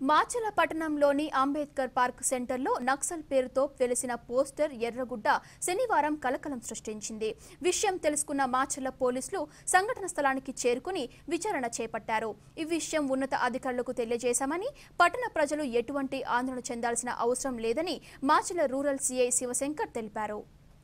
మాచల పట్టణంలోని అంబేద్కర్ పార్క్ సెంటర్లో నక్సల్ పేరుతో వెలిసిన పోస్టర్ ఎర్రగుడ్డ శనివారం కలకలం సృష్టించింది విషయం తెలుసుకున్న మాచల పోలీసులు సంఘటన స్థలానికి చేరుకుని విచారణ చేపట్టారు ఈ విషయం ఉన్నత అధికారులకు తెలియజేశామని పట్టణ ప్రజలు ఎటువంటి ఆందోళన చెందాల్సిన అవసరం లేదని మాచల రూరల్ సీఐ శివశంకర్ తెలిపారు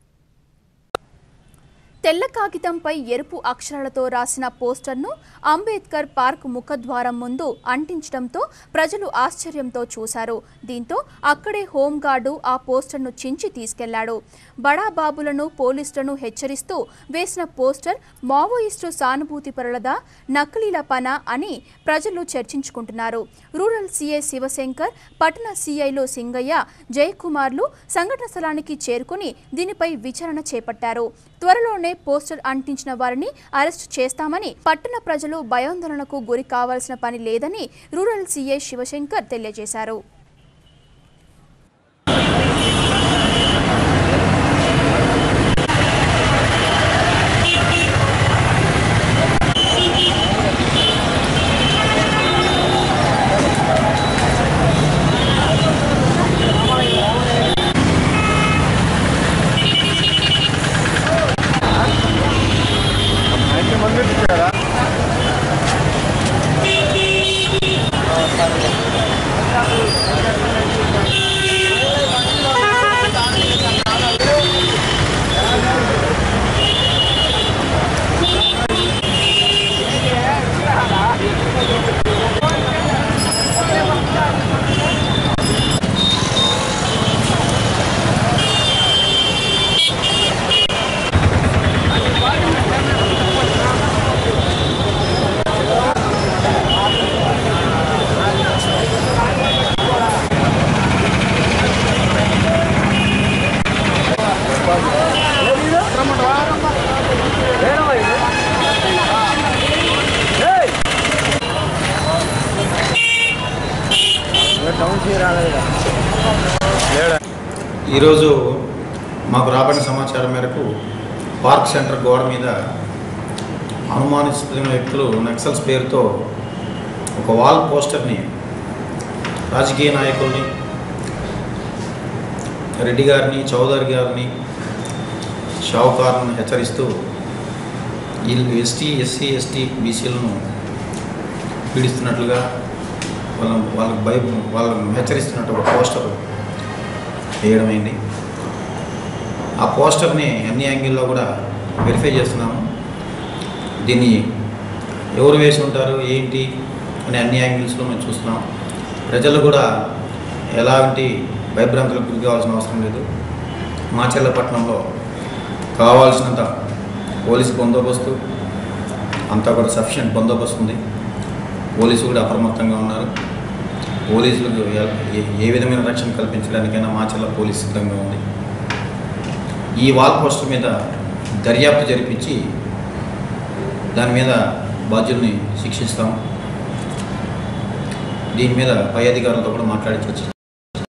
తెల్ల కాగితంపై ఎరుపు అక్షరాలతో రాసిన పోస్టర్ను అంబేద్కర్ పార్క్ ముఖద్వారం ముందు అంటించడంతో ప్రజలు ఆశ్చర్యంతో చూశారు దీంతో అక్కడే హోంగార్డు ఆ పోస్టర్ను చించి తీసుకెళ్లాడు బడాబాబులను పోలీసులను హెచ్చరిస్తూ వేసిన పోస్టర్ మావోయిస్టు సానుభూతి పరులదా నకిలీల పన అని ప్రజలు చర్చించుకుంటున్నారు రూరల్ సీఐ శివశంకర్ పట్టణ సీఐలు సింగయ్య జయకుమార్లు సంఘటన స్థలానికి చేరుకుని దీనిపై విచారణ చేపట్టారు త్వరలోనే పోస్టర్ అంటించిన వారిని అరెస్టు చేస్తామని పట్టణ ప్రజలు భయాందోళనకు గురి కావాల్సిన పని లేదని రూరల్ సీఐ శివశంకర్ తెలియజేశారు ఈరోజు మాకు రాబడిన సమాచారం మేరకు పార్క్ సెంటర్ గోడ మీద అనుమానిస్తున్న వ్యక్తులు నక్సల్స్ పేరుతో ఒక వాల్ పోస్టర్ని రాజకీయ నాయకుల్ని రెడ్డి గారిని చౌదరి గారిని షావుకారులను హెచ్చరిస్తూ వీళ్ళు ఎస్టీ ఎస్సీ ఎస్టీ బీసీలను పీడిస్తున్నట్లుగా వాళ్ళ వాళ్ళకి భయ వాళ్ళని హెచ్చరిస్తున్నట్టు ఒక పోస్టర్ వేయడమైంది ఆ పోస్టర్ని అన్ని యాంగిల్లో కూడా వెరిఫై చేస్తున్నాము దీన్ని ఎవరు వేసి ఉంటారు ఏంటి అని అన్ని యాంగిల్స్లో మేము చూస్తున్నాం ప్రజలు కూడా ఎలాంటి భయభ్రాంతులకు గురి కావాల్సిన అవసరం లేదు మాచెల్లపట్నంలో కావాల్సినంత పోలీస్ బందోబస్తు అంతా కూడా సఫిషియంట్ బందోబస్తు ఉంది పోలీసు కూడా అప్రమత్తంగా ఉన్నారు పోలీసులకు ఎ- ఏ- ఏ విధమైన రక్షణ కల్పించడానికైనా మాచల్ల పోలీస్ సిద్ధంగా ఉంది ఈ వాల్ పోస్టర్ మీద దర్యాప్తు జరిపించి దాని మీద బాధ్యుల్ని శిక్షిస్తాం దీని మీద పై అధికారులతో కూడా మాట్లాడి చర్చించాం